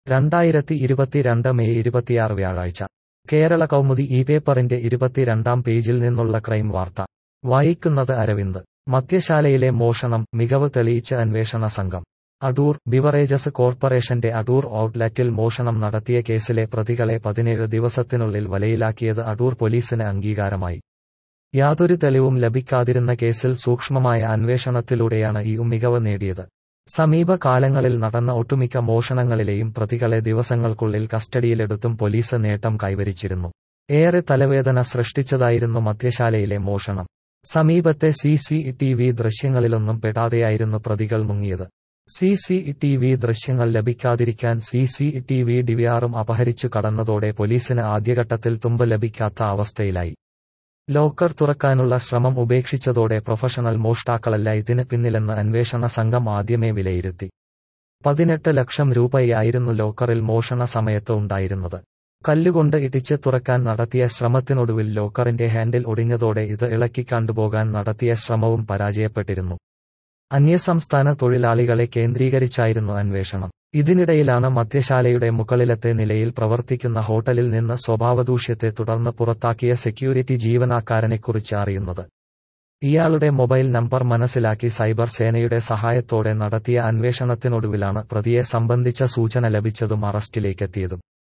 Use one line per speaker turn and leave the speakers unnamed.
രണ്ടായിരത്തി ഇരുപത്തിരണ്ട് മെയ് ഇരുപത്തിയാറ് വ്യാഴാഴ്ച കേരള കൗമുദി ഈ പേപ്പറിന്റെ ഇരുപത്തിരണ്ടാം പേജിൽ നിന്നുള്ള ക്രൈം വാർത്ത വായിക്കുന്നത് അരവിന്ദ് മദ്യശാലയിലെ മോഷണം മികവ് തെളിയിച്ച് അന്വേഷണ സംഘം അടൂർ ബിവറേജസ് കോർപ്പറേഷന്റെ അടൂർ ഔട്ട്ലെറ്റിൽ മോഷണം നടത്തിയ കേസിലെ പ്രതികളെ പതിനേഴ് ദിവസത്തിനുള്ളിൽ വലയിലാക്കിയത് അടൂർ പോലീസിന് അംഗീകാരമായി യാതൊരു തെളിവും ലഭിക്കാതിരുന്ന കേസിൽ സൂക്ഷ്മമായ അന്വേഷണത്തിലൂടെയാണ് ഈ മികവ് നേടിയത് സമീപകാലങ്ങളിൽ നടന്ന ഒട്ടുമിക്ക മോഷണങ്ങളിലെയും പ്രതികളെ ദിവസങ്ങൾക്കുള്ളിൽ കസ്റ്റഡിയിലെടുത്തും പോലീസ് നേട്ടം കൈവരിച്ചിരുന്നു ഏറെ തലവേദന സൃഷ്ടിച്ചതായിരുന്നു മദ്യശാലയിലെ മോഷണം സമീപത്തെ സി സി ടി വി ദൃശ്യങ്ങളിലൊന്നും പെടാതെയായിരുന്നു പ്രതികൾ മുങ്ങിയത് സി സി ടി വി ദൃശ്യങ്ങൾ ലഭിക്കാതിരിക്കാൻ സി സി ടി വി ഡിവിആറും അപഹരിച്ചു കടന്നതോടെ പോലീസിന് ആദ്യഘട്ടത്തിൽ തുമ്പ് ലഭിക്കാത്ത അവസ്ഥയിലായി ലോക്കർ തുറക്കാനുള്ള ശ്രമം ഉപേക്ഷിച്ചതോടെ പ്രൊഫഷണൽ മോഷ്ടാക്കളല്ല ഇതിന് പിന്നിലെന്ന് അന്വേഷണ സംഘം ആദ്യമേ വിലയിരുത്തി പതിനെട്ട് ലക്ഷം രൂപയായിരുന്നു ലോക്കറിൽ മോഷണ സമയത്ത് ഉണ്ടായിരുന്നത് കല്ലുകൊണ്ട് ഇടിച്ച് തുറക്കാൻ നടത്തിയ ശ്രമത്തിനൊടുവിൽ ലോക്കറിന്റെ ഹാൻഡിൽ ഒടിഞ്ഞതോടെ ഇത് ഇളക്കി കണ്ടുപോകാൻ നടത്തിയ ശ്രമവും പരാജയപ്പെട്ടിരുന്നു അന്യസംസ്ഥാന തൊഴിലാളികളെ കേന്ദ്രീകരിച്ചായിരുന്നു അന്വേഷണം ഇതിനിടയിലാണ് മദ്യശാലയുടെ മുകളിലത്തെ നിലയിൽ പ്രവർത്തിക്കുന്ന ഹോട്ടലിൽ നിന്ന് സ്വഭാവദൂഷ്യത്തെ തുടർന്ന് പുറത്താക്കിയ സെക്യൂരിറ്റി ജീവനക്കാരനെക്കുറിച്ച് അറിയുന്നത് ഇയാളുടെ മൊബൈൽ നമ്പർ മനസ്സിലാക്കി സൈബർ സേനയുടെ സഹായത്തോടെ നടത്തിയ അന്വേഷണത്തിനൊടുവിലാണ് പ്രതിയെ സംബന്ധിച്ച സൂചന ലഭിച്ചതും അറസ്റ്റിലേക്കെത്തിയതും